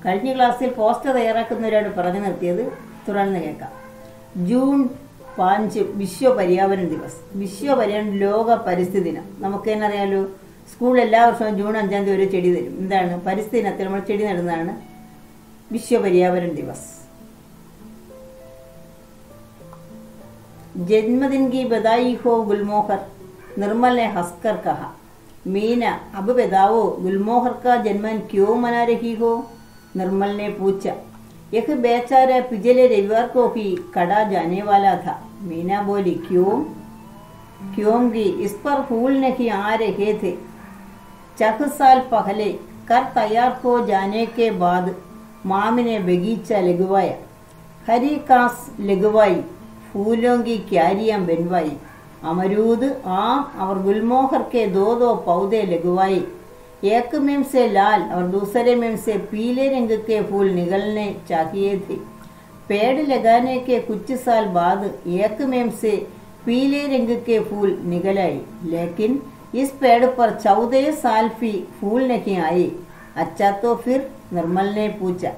കഴിഞ്ഞ ക്ലാസ്സിൽ പോസ്റ്റർ തയ്യാറാക്കുന്നവരോട് പറഞ്ഞു നിർത്തിയത് തുടർന്ന് കേൾക്കാം ജൂൺ പാഞ്ച് വിശ്വ പര്യാവരൺ ദിവസ് വിശ്വ പര്യാവരൺ ലോക പരിസ്ഥിതി ദിനം നമുക്ക് തന്നെ അറിയാലോ സ്കൂളിൽ എല്ലാ വർഷവും ജൂൺ അഞ്ചാം തീയതി ഒരു ചെടി തരും എന്താണ് പരിസ്ഥിതി ദിനത്തിൽ നമ്മൾ ചെടി നടുന്നതാണ് വിശ്വ പര്യാവരൺ ദിവസ് जन्मदिन की बधाई हो गुलमोहर निर्मल ने हंसकर कहा मीना अब बताओ गुलमोहर का जन्मदिन क्यों मना रही हो निर्मल ने पूछा यह बेचारा पिछले रविवार को ही कड़ा जाने वाला था मीना बोली क्यों क्योंकि इस पर फूल नहीं आ रहे थे छह साल पहले कर तैयार हो जाने के बाद मामी ने बगीचा लगवाया हरी कांस लगवाई फूलों की क्यारियां बनवाई अमरूद आम और गुलमोहर के दो दो पौधे लगवाए एक मेम से लाल और दूसरे मेम से पीले रंग के फूल निकलने चाहिए थे पेड़ लगाने के कुछ साल बाद एक मेम से पीले रंग के फूल निकल आए लेकिन इस पेड़ पर चौदह साल भी फूल नहीं आए अच्छा तो फिर निर्मल ने पूछा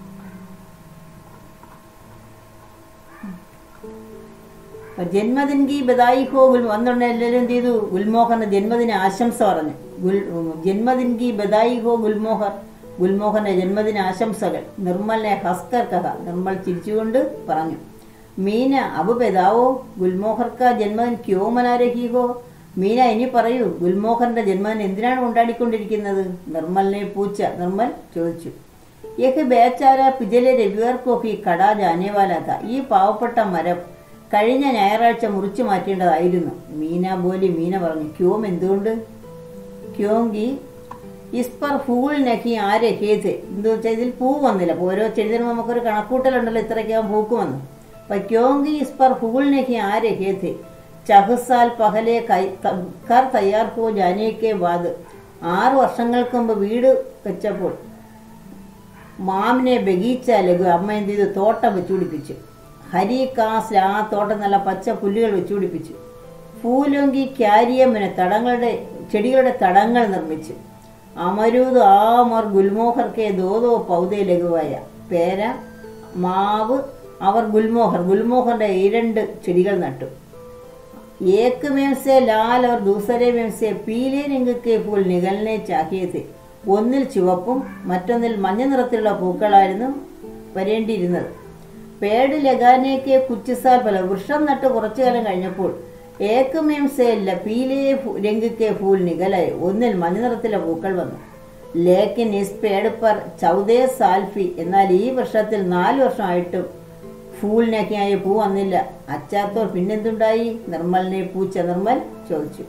അപ്പൊ ജന്മദിൻ കി ബദായി ഹോ ഗുൽ വന്നുകൊണ്ട് എല്ലാവരും എന്ത് ചെയ്തു ഗുൽമോഹറിന്റെ ജന്മദിന ആശംസ പറഞ്ഞു ഗുൽ ജന്മദിൻ കി ബദായി ഹോ ഗുൽമോഹർ ഗുൽമോഹന്റെ ജന്മദിന ആശംസകൾ നിർമ്മലിനെ ഹസ്കർ കഥ നിർമ്മൽ ചിരിച്ചുകൊണ്ട് പറഞ്ഞു മീന അബു പെതാവോ ഗുൽമോഹർക്ക ജന്മദിൻ ക്യോ മനാരഹി ഹോ മീന ഇനി പറയൂ ഗുൽമോഹറിന്റെ ജന്മദിനം എന്തിനാണ് കൊണ്ടാടിക്കൊണ്ടിരിക്കുന്നത് നിർമ്മലിനെ പൂച്ച നിർമ്മൽ ചോദിച്ചു യഹ് ബേച്ചാര പിജലെ രവിവാർ കോഫി കടാ ജാനേവാലാത്ത ഈ പാവപ്പെട്ട മരം കഴിഞ്ഞ ഞായറാഴ്ച മുറിച്ചു മാറ്റേണ്ടതായിരുന്നു മീന ബോലി മീന പറഞ്ഞു ക്യോം എന്തുകൊണ്ട് ക്യോങ്കി ഇസ്പർ ഫൂൾ നക്കി ആരെ കേത് എന്ത് വെച്ചാൽ ഇതിൽ പൂ വന്നില്ല അപ്പോൾ ഓരോ ചെടിതിനും നമുക്കൊരു കണക്കൂട്ടലുണ്ടല്ലോ ഇത്രയ്ക്കാവും പൂക്ക് വന്നു അപ്പൊ ക്യോങ്കി ഇസ്പർ ഫൂൾ നക്കി ആരെ കേത് ചഹസാൽ പഹലെ കൈ കർ തയ്യാർ ഹോ ജാനേക്കെ ബാദ് ആറ് വർഷങ്ങൾക്ക് മുമ്പ് വീട് വെച്ചപ്പോൾ മാമിനെ ബഗീച്ച ലഘു അമ്മ എന്ത് ചെയ്തു തോട്ടം വെച്ചുപിടിപ്പിച്ചു ഹരി കാസ് ആ തോട്ടം നല്ല പച്ച പുല്ലുകൾ വെച്ചുപിടിപ്പിച്ചു ഫൂലൊങ്കി ക്യാരിയമ്മിന് തടങ്ങളുടെ ചെടികളുടെ തടങ്ങൾ നിർമ്മിച്ചു അമരൂത് ആമർ ഗുൽമോഹർക്കെ ദോതോ പൗതേ ലഘുവായ പേര മാവ് അവർ ഗുൽമോഹർ ഗുൽമോഹറിന്റെ ഇരണ്ട് ചെടികൾ നട്ടു ഏക്ക് മേംസെ ലാൽ അവർ ദൂസരെ മേംസെ പീലേ രംഗക്കെ ഫൂൽ നികലിനെ ചാക്കിയത് ഒന്നിൽ ചുവപ്പും മറ്റൊന്നിൽ മഞ്ഞ നിറത്തിലുള്ള പൂക്കളായിരുന്നു വരേണ്ടിയിരുന്നത് പേട് ലഗാനേക്ക് കുച്ചിസാൽ പല വൃക്ഷം നട്ട് കുറച്ചു കാലം കഴിഞ്ഞപ്പോൾ ഏക്കുമേംസയല്ല പീലേ രംഗിക്കെ ഫൂൽ നികലായി ഒന്നിൽ മഞ്ഞ നിറത്തിലെ പൂക്കൾ വന്നു ലേക്കിൻ ഇസ് പേട് പർ ചൗദേ സാൽഫി എന്നാൽ ഈ വർഷത്തിൽ നാല് വർഷമായിട്ടും ഫൂളിനൊക്കെയായി പൂ വന്നില്ല അച്ചാത്തോർ പിന്നെന്തുണ്ടായി നിർമ്മലിനെ പൂച്ച നിർമ്മൽ ചോദിച്ചു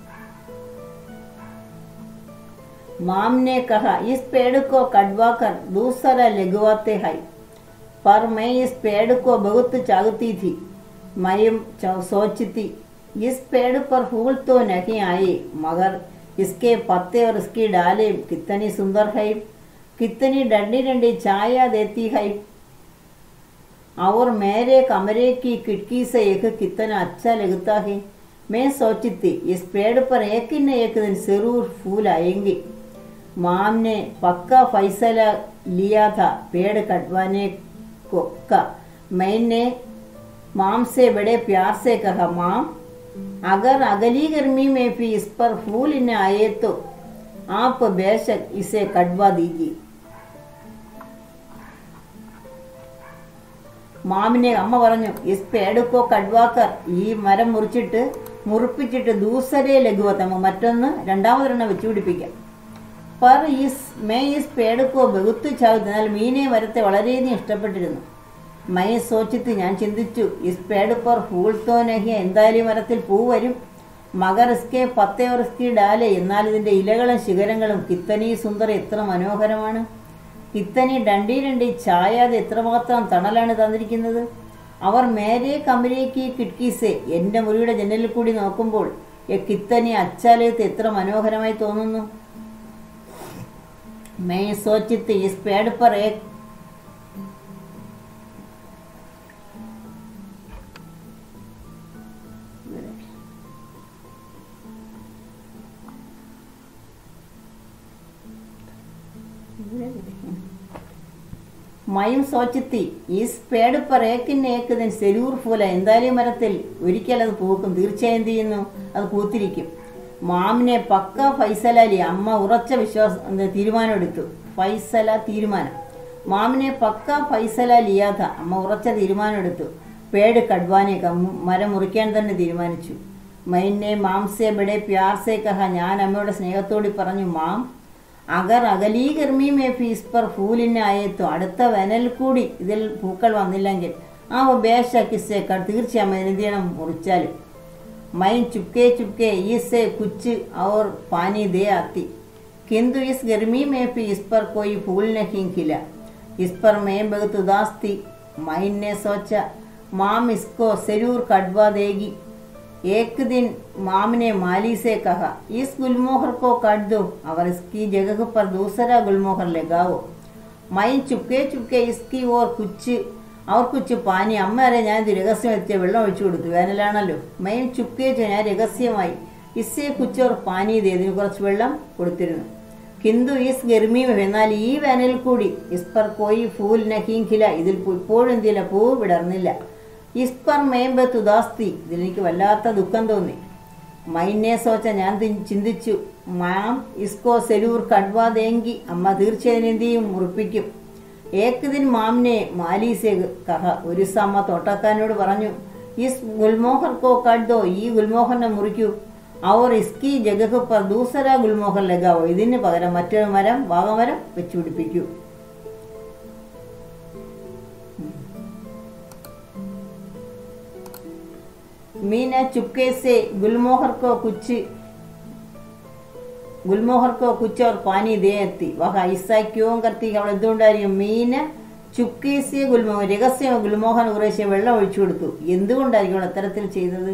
माम ने कहा इस पेड़ को कटवा कर दूसरा लगवाते हैं पर मैं इस पेड़ को बहुत चाहती थी मैं सोचती इस पेड़ पर फूल तो नहीं आए मगर इसके पत्ते और इसकी डाले कितनी सुंदर है कितनी डंडी डंडी छाया देती है और मेरे कमरे की खिड़की से एक कितना अच्छा लगता है मैं सोचती थी इस पेड़ पर एक न एक दिन जरूर फूल आएंगे माम ने पक्का फैसला लिया था पेड़ कटवाने को का मैंने माम से बड़े प्यार से कहा माम अगर अगली गर्मी में भी इस पर फूल न आए तो आप बेशक इसे कटवा दीजिए മാമിനെ അമ്മ പറഞ്ഞു ഇസ് പേടുക്കോ കഡ്വാക്കർ ഈ മരം മുറിച്ചിട്ട് മുറിപ്പിച്ചിട്ട് ദൂസരെ ലഘുവത്തമ്മ മറ്റൊന്ന് രണ്ടാമതൊരെണ്ണം വെച്ചുപിടിപ്പിക്കാം പർ ഈസ് മേ ഈസ് പേടുക്കോ ബഹുത്ത് ചാവുത്ത് എന്നാൽ മീനെ മരത്തെ വളരെയധികം ഇഷ്ടപ്പെട്ടിരുന്നു മൈ സോച്ചിത്ത് ഞാൻ ചിന്തിച്ചു ഇസ് പേട് പർ ഫൂൾ തോ നഹി എന്തായാലും മരത്തിൽ പൂ വരും മകർ ഇസ്കെ പത്തേ ഇസ്കി ഡാലെ എന്നാൽ ഇതിന്റെ ഇലകളും ശിഖരങ്ങളും കിത്തനി സുന്ദർ എത്ര മനോഹരമാണ് കിത്തനി ഡണ്ടി ഡണ്ടി ചായാതെ എത്രമാത്രം തണലാണ് തന്നിരിക്കുന്നത് അവർ മേരെ കമരേക്ക് കിഡ്കീസെ എന്റെ മുറിയുടെ ജനലിൽ കൂടി നോക്കുമ്പോൾ കിത്തനി അച്ചാലയത്ത് എത്ര മനോഹരമായി തോന്നുന്നു मैं सोचित इस पेड़ पर एक മയും സോച്ചത്തി ഈ സ്പേഡ് पर ഏക്കിന് ഏക്കതിന് സെലൂർ ഫൂല എന്തായാലും മരത്തിൽ ഒരിക്കൽ അത് പൂക്കും തീർച്ചയായും എന്ത് ചെയ്യുന്നു അത് പൂത്തിരിക്കും മാമിനെ പക്ക ഫൈസലാലി അമ്മ ഉറച്ച വിശ്വാസം എന്ത് തീരുമാനം എടുത്തു ഫൈസല തീരുമാനം മാമിനെ പക്ക ഫൈസല ലിയാത അമ്മ ഉറച്ച തീരുമാനം എടുത്തു പേട് കഡ്വാനേക്ക മരം മുറിക്കാൻ തന്നെ തീരുമാനിച്ചു മൈനെ മാംസെ ബടെ പ്യാർസെ കഹ ഞാൻ അമ്മയുടെ സ്നേഹത്തോടി പറഞ്ഞു മാം അഗർ അകലീ ഗർമി മേ ഫീസ് പർ ഫൂലിനായേത്തു അടുത്ത വേനൽ കൂടി ഇതിൽ പൂക്കൾ വന്നില്ലെങ്കിൽ ആ ബേഷ കിസ്സേക്കാൾ തീർച്ചയായും അതിന് എന്ത് ചെയ്യണം മുറിച്ചാലും മൈൻ ചുപ്കെ ചുപ്കെ ഈസെ കുച്ച് और पानी दे आती किंतु इस गर्मी में भी इस पर कोई फूल नहीं खिला इस पर मैं बहुत उदास थी माइन ने सोचा माम इसको जरूर कटवा देगी एक दिन माम ने माली से कहा इस गुलमोहर को काट दो और इसकी जगह पर दूसरा गुलमोहर लगाओ മൈൻ ചുക്കെ ചുക്കെ ഇസ്കി ഓർ കുച്ച് അവർ കുച്ച് പാനി അമ്മ വരെ ഞാൻ ഇത് രഹസ്യം എത്തിയ വെള്ളം ഒഴിച്ചു കൊടുത്തു വേനലാണല്ലോ മൈൻ ചുക്കെ ഞാൻ രഹസ്യമായി ഇസ്സേ കുച്ച് ഓർ പാനി ഇത് ഇതിന് കുറച്ച് വെള്ളം കൊടുത്തിരുന്നു കിന്തു ഈസ് ഗർമി എന്നാൽ ഈ വേനൽ കൂടി ഇസ്പർ കോയി ഫൂൽ നഹീങ്കില ഇതിൽ പൂ- ഇപ്പോഴും എന്തില്ല പൂ വിടർന്നില്ല ഇസ്പർ മേമ്പ തുദാസ്തി ഇതിലെനിക്ക് വല്ലാത്ത ദുഃഖം തോന്നി മൈനെ സോച്ച ഞാൻ തി- ചിന്തിച്ചു മാം ഇസ്കോ സെലൂർ കഡ്വാദേങ്കി അമ്മ തീർച്ചയായും എന്ത് ചെയ്യും മുറിപ്പിക്കും ഏക് ദിൻ മാമിനെ മാലീസെ കഹ ഒരു ദിവസം അമ്മ തോട്ടക്കാരനോട് പറഞ്ഞു ഇസ് ഗുൽമോഹർ കോ കഡ്ദോ ഈ ഗുൽമോഹറിനെ മുറിക്കൂ അവർ ഇസ്കി ജഗഹ് പർ ദൂസര ഗുൽമോഹർ ലഗാവോ ഇതിന് പകരം മറ്റൊരു മരം വാഗമരം വെച്ചു പിടിപ്പിക്കൂ मीना चुपके से गुलमोहर को कुछ ഗുൽമോഹർ കോ കുച്ച് और पानी दे എത്തി വഹ ഐസ ക്യോം കർത്തി അവിടെ എന്തുകൊണ്ടായിരിക്കും മീന ചുക്കീസിയ ഗുൽമോഹൻ രഹസ്യ ഗുൽമോഹൻ കുറേശ്ശെ വെള്ളം ഒഴിച്ചു കൊടുത്തു എന്തുകൊണ്ടായിരിക്കും അവൾ അത്തരത്തിൽ ചെയ്തത്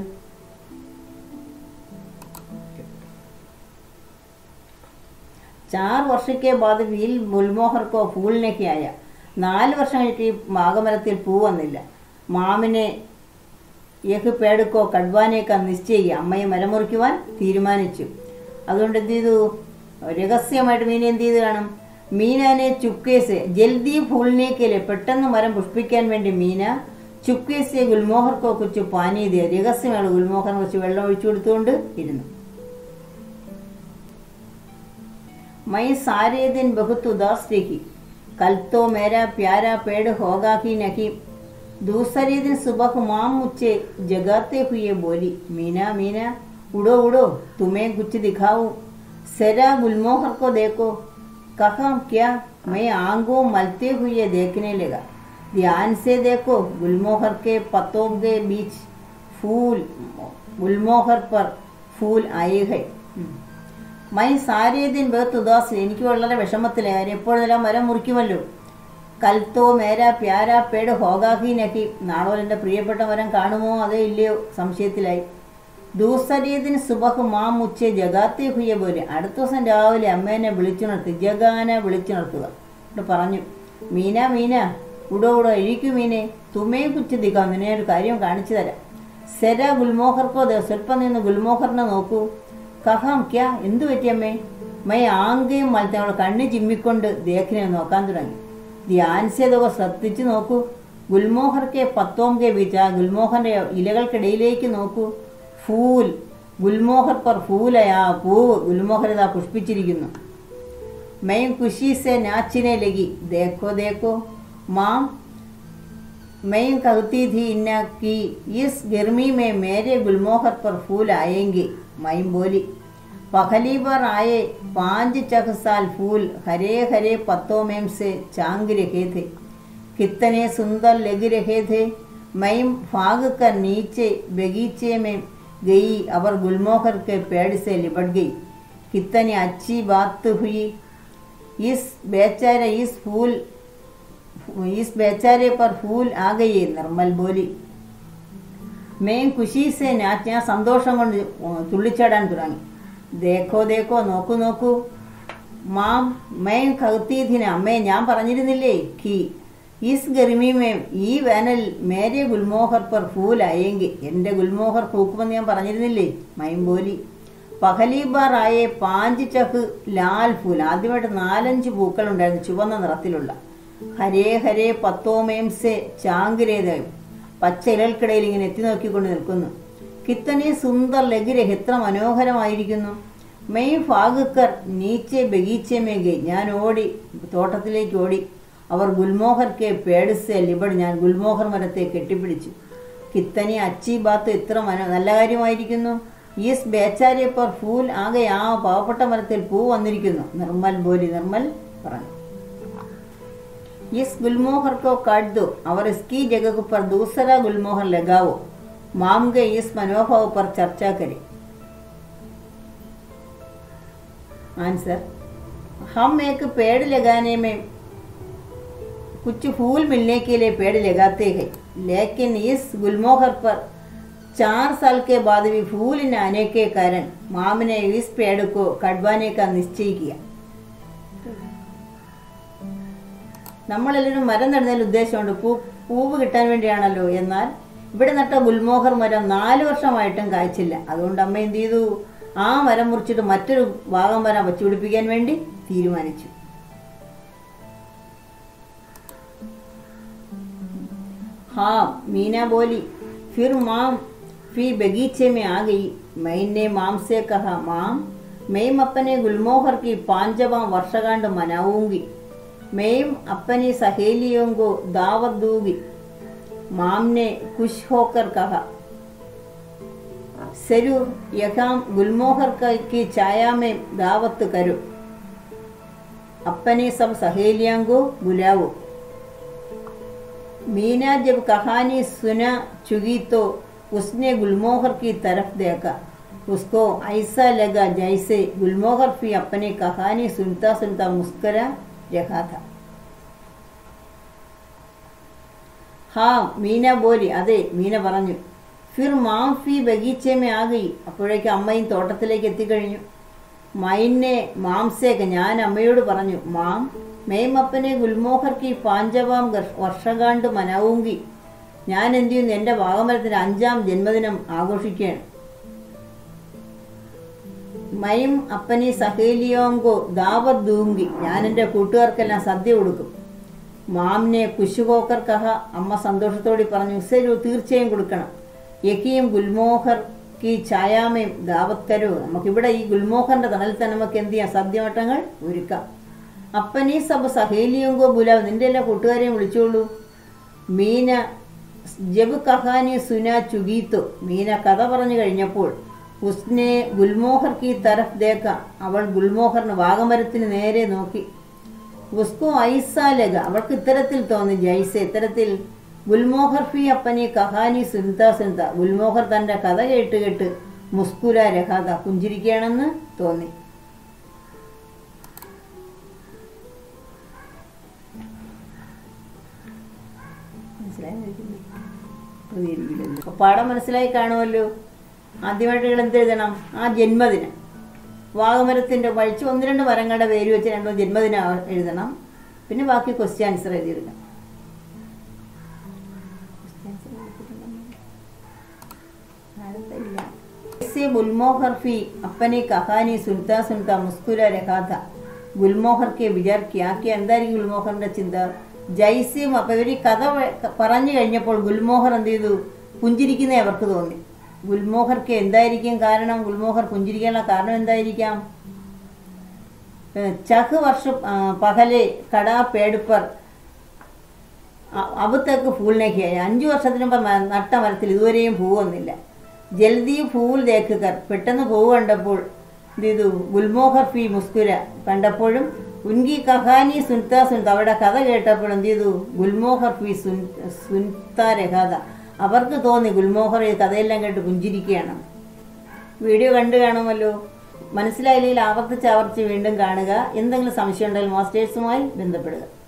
चार वर्ष के बाद വീൽ ഗുൽമോഹർ കോ ഫൂളിനൊക്കെ ആയ നാല് വർഷം കഴിഞ്ഞിട്ട് ഈ മാഗമരത്തിൽ പൂ വന്നില്ല മാമിനെ യഹ് പേടുക്കോ കഡ്വാനേക്കാ നിശ്ചയിക്കുക അമ്മയെ മരമുറിക്കുവാൻ തീരുമാനിച്ചു അതുകൊണ്ട് എന്ത് ചെയ്തു രഹസ്യമായിട്ട് മീന എന്ത് ചെയ്ത് കാണും മീനാനെ ചുക്കേസ് ജൽദി ഫൂളിനേക്കല്ലേ പെട്ടെന്ന് മരം പുഷ്പിക്കാൻ വേണ്ടി മീന ചുക്കേസ് ഗുൽമോഹർക്കോ കുറിച്ച് പാനീതിയ രഹസ്യമാണ് ഗുൽമോഹറിനെ കുറിച്ച് വെള്ളം ഒഴിച്ചു കൊടുത്തുകൊണ്ട് ഇരുന്നു मैं सारे दिन बहुत उदास रही कल तो मेरा प्यारा पेड़ होगा ही नहीं दूसरे दिन सुबह माम मुझे जगाते हुए बोली मीना मीना उड़ो उड़ो तुम्हें कुछ दिखाऊं सरा गुलमोहर को देखो कहा क्या मैं आंगों मलते हुए देखने लगा ध्यान से देखो गुलमोहर के पत्तों के बीच फूल गुलमोहर पर फूल आए हैं हम्म। മൈ സാരേദിൻ ബേത്ത് ഉദാസ് എനിക്ക് വളരെ വിഷമത്തിലെ കാര്യം എപ്പോഴെല്ലാം മരം മുറിക്കുമല്ലോ കൽത്തോ മേര പ്യാര പേട് ഹോഗാഹി നക്കി നാളോ എൻ്റെ പ്രിയപ്പെട്ട മരം കാണുമോ അതേ ഇല്ലയോ സംശയത്തിലായി ദൂസരീദിന് സുബഹ് മാം ഉച്ച ജഗാത്തെ ഹുയ പോലെ അടുത്ത ദിവസം രാവിലെ അമ്മേനെ വിളിച്ചുണർത്തി ജഗാനെ വിളിച്ചുണർത്തുക എന്നിട്ട് പറഞ്ഞു മീന മീന ഉടോ ഉടോ എഴിക്കു മീനെ തുമ്മയെ കുച്ച് ദിക്കാം നിന്നെ ഒരു കാര്യം കാണിച്ചു തരാം സെര ഗുൽമോഹർക്കോ ദേ സ്വല്പം നിന്ന് ഗുൽമോഹറിനെ നോക്കൂ കഹാം ക്യാ എന്തു പറ്റിയമ്മേ മൈ ആങ്കയും മലത്തെ അവളെ കണ്ണ് ചിമ്മിക്കൊണ്ട് ദേഖിനെ നോക്കാൻ തുടങ്ങി ധ്യാൻസ്യതൊക്കെ ശ്രദ്ധിച്ചു നോക്കൂ ഗുൽമോഹർക്കെ പത്തോംകെ ബീച്ച് ആ ഗുൽമോഹറിന്റെ ഇലകൾക്കിടയിലേക്ക് നോക്കൂ ഫൂൽ ഗുൽമോഹർ പർ ഫൂലയാ പൂവ് ഗുൽമോഹർ ഇതാ പുഷ്പിച്ചിരിക്കുന്നു मैं खुशी से नाचने लगी देखो देखो माँ मैं कहती थी इन्ना कि इस गर्मी में मेरे गुलमोहर पर फूल आएंगे मैं बोली पहली बार आए पांच चक साल फूल हरे हरे पत्तों में से चांग रहे थे कितने सुंदर लग रहे थे मैं भाग कर नीचे बगीचे में गई और गुलमोहर के पेड़ से लिपट गई कितनी अच्छी बात हुई इस बेचारे इस फूल इस बेचारे पर फूल आ गए നിർമ്മൽ ബോലി മേം കുശീസെ നാച്ച് ഞാൻ സന്തോഷം കൊണ്ട് തുള്ളിച്ചാടാൻ തുടങ്ങി ദേഖോ ദേഖോ നോക്കൂ നോക്കൂ മാം മേം കൗത്തീഥിന അമ്മേ ഞാൻ പറഞ്ഞിരുന്നില്ലേ കി ഈസ് ഗർമിമേം ഈ വേനൽ മേരെ ഗുൽമോഹർ പർ ഫൂൽ അയെങ്കിൽ എൻ്റെ ഗുൽമോഹർ പൂക്കുമെന്ന് ഞാൻ പറഞ്ഞിരുന്നില്ലേ മൈം ബോലി പഹലി ബാർ ആയ പാഞ്ച് ചക്ക് ലാൽ ഫൂൽ ആദ്യമായിട്ട് നാലഞ്ച് പൂക്കൾ ഉണ്ടായിരുന്നു ചുവന്ന നിറത്തിലുള്ള ഹരേ ഹരേ പത്തോമേം സെ ചാങ്കിരേതായും പച്ച ഇലകൾക്കിടയിൽ ഇങ്ങനെ എത്തി നോക്കിക്കൊണ്ട് നിൽക്കുന്നു കിത്തനെ സുന്ദർ ലഘുരഹ് എത്ര മനോഹരമായിരിക്കുന്നു മെയ് ഫാഗുക്കർ നീച്ചെ ബഗീച്ചമേകെ ഞാൻ ഓടി തോട്ടത്തിലേക്ക് ഓടി അവർ ഗുൽമോഹർക്കെ പേടിസെ ലിബഡ് ഞാൻ ഗുൽമോഹർ മരത്തെ കെട്ടിപ്പിടിച്ചു കിത്തനെ അച്ചി ബാത്ത് എത്ര മനോ നല്ല കാര്യമായിരിക്കുന്നു ഈസ് ബേച്ചാരെ പർ ഫൂൽ ആകെ ആ പാവപ്പെട്ട മരത്തിൽ പൂ വന്നിരിക്കുന്നു നിർമ്മൽ ബോലി നിർമ്മൽ പറഞ്ഞു इस गुलमोहर को काट दो और इसकी जगह पर दूसरा गुलमोहर लगाओ माम के इस मनोभाव पर चर्चा करें आंसर हम एक पेड़ लगाने में कुछ फूल मिलने के लिए पेड़ लगाते हैं लेकिन इस गुलमोहर पर चार साल के बाद भी फूल न आने के कारण माम ने इस पेड़ को कटवाने का निश्चय किया നമ്മളെല്ലാവരും മരം നടുന്നതിൽ ഉദ്ദേശമുണ്ട് പൂ പൂവ് കിട്ടാൻ വേണ്ടിയാണല്ലോ എന്നാൽ ഇവിടെ നട്ട ഗുൽമോഹർ മരം നാല് വർഷമായിട്ടും കായ്ച്ചില്ല അതുകൊണ്ട് അമ്മ എന്ത് ചെയ്തു ആ മരം മുറിച്ചിട്ട് മറ്റൊരു ഭാഗം മരം വച്ചുപിടിപ്പിക്കാൻ വേണ്ടി തീരുമാനിച്ചു ഹാ मीना बोली फिर माम फी बगीचे में आ गई मैंने माम से कहा माम मैं अपने गुलमोहर की पांचवा वर्षगांठ मनाऊंगी मैं अपनी सहेलियों को दावत दूंगी माम ने खुश होकर कहा जरूर यहाँ गुलमोहर की छाया में दावत करो अपने सब सहेलियों को बुलाओ मीना जब कहानी सुना चुकी तो उसने गुलमोहर की तरफ देखा उसको ऐसा लगा जैसे गुलमोहर भी अपनी कहानी सुनता सुनता मुस्करा रहा था ഹാ മീന ബോലി അതെ മീന പറഞ്ഞു ഫിർ മാം ഫി ബഗീച്ചമേ ആകി അപ്പോഴേക്ക് അമ്മയും തോട്ടത്തിലേക്ക് എത്തിക്കഴിഞ്ഞു മൈനെ മാംസേക്ക് ഞാൻ അമ്മയോട് പറഞ്ഞു മാം മേം അപ്പനെ ഗുൽമോഹർ കി പാഞ്ചവാം വർഷകാണ്ട് മനാവൂങ്കി ഞാൻ എന്ത് ചെയ്യുന്നു എൻ്റെ വാഗമരത്തിന് അഞ്ചാം ജന്മദിനം ആഘോഷിക്കുകയാണ് മയും അപ്പനി സഹേലിയോങ്കോ ദാവത് ദൂങ്കി ഞാൻ എൻ്റെ കൂട്ടുകാർക്കെല്ലാം സദ്യ കൊടുക്കും മാമിനെ കുശുകോക്കർ കഹ അമ്മ സന്തോഷത്തോടെ പറഞ്ഞു ശരി തീർച്ചയായും കൊടുക്കണം യക്കിയും ഗുൽമോഹർ കി ഛായാമയും ദാവത്കരോ നമുക്കിവിടെ ഈ ഗുൽമോഹറിന്റെ തണലിൽ തന്നെ നമുക്ക് എന്ത് ചെയ്യാം സദ്യമട്ടങ്ങൾ ഒരുക്കാം അപ്പനീ സബ് സഹേലിയോങ്കോ ബുലാവ് നിന്റെ എല്ലാ കൂട്ടുകാരെയും വിളിച്ചോളൂ മീന ജബ് കഹാനി സുന ചുഗീത്തോ മീന കഥ പറഞ്ഞു കഴിഞ്ഞപ്പോൾ ഉസ്നെ ഗുൽമോഹർ കി തരഫ് ദേക്ക അവൾ ഗുൽമോഹറിന് വാഗമരത്തിന് നേരെ നോക്കി ഉസ്കോ ഐസാലക അവൾക്ക് ഇത്തരത്തിൽ തോന്നി ജൈസെ ഇത്തരത്തിൽ ഗുൽമോഹർ ഫി അപ്പനെ കഹാനി സുൻത സുൻത ഗുൽമോഹർ തന്റെ കഥ കേട്ട് കേട്ട് മുസ്കുര രഹാത പുഞ്ചിരിക്കുകയാണെന്ന് തോന്നി പാഠം മനസ്സിലായി കാണുമല്ലോ ആദ്യമായിട്ട് നിങ്ങൾ എന്തെഴുതണം ആ ജന്മദിനം വാഗമരത്തിൻ്റെ വഴിച്ച് ഒന്ന് രണ്ട് മരങ്ങളുടെ പേര് വെച്ച് രണ്ടോ ജന്മദിനം എഴുതണം പിന്നെ ബാക്കി ക്വസ്റ്റ്യൻ ആൻസർ എഴുതിയെടുക്കണം ऐसे गुलमोहर फी अपनी कहानी सुनता सुनता मुस्कुरा रहा था ഗുൽമോഹർ കെ വിചാർ കിയാ കെ എന്തായിരിക്കും ഗുൽമോഹറിന്റെ ചിന്ത ജൈസ്യം അപ്പൊ ഇവർ കഥ പറഞ്ഞു കഴിഞ്ഞപ്പോൾ ഗുൽമോഹർ എന്ത് ചെയ്തു പുഞ്ചിരിക്കുന്നേ അവർക്ക് തോന്നി ഗുൽമോഹർക്ക് എന്തായിരിക്കും കാരണം ഗുൽമോഹർ പുഞ്ചിരിക്കാനുള്ള കാരണം എന്തായിരിക്കാം ചഹ് വർഷം പകലെ കടാ പേടുപ്പർ അബുത്തേക്ക് ഫൂളിനേക്കായി അഞ്ചു വർഷത്തിന് മുമ്പ് നട്ട മരത്തിൽ ഇതുവരെയും പൂ വന്നില്ല ജൽദി ഫൂൽ ദേക്കുകർ പെട്ടെന്ന് പൂവ് കണ്ടപ്പോൾ എന്ത് ചെയ്തു ഗുൽമോഹർ ഫി മുസ്കുര കണ്ടപ്പോഴും ഉൻകി കഹാനി സുൻത സുൻത അവരുടെ കഥ കേട്ടപ്പോൾ എന്ത് ചെയ്തു ഗുൽമോഹർ ഫി സുൻ സുൻത രഹാത അവർക്ക് തോന്നി ഗുൽമോഹർ ഈ കഥയെല്ലാം കേട്ട് പുഞ്ചിരിക്കുകയാണ് വീഡിയോ കണ്ടു കാണുമല്ലോ മനസ്സിലായില്ലെങ്കിൽ ആവർത്തിച്ച് ആവർത്തിച്ച് വീണ്ടും കാണുക എന്തെങ്കിലും സംശയം ഉണ്ടെങ്കിൽ മാസ്റ്റേഴ്സുമായി ബന്ധപ്പെടുക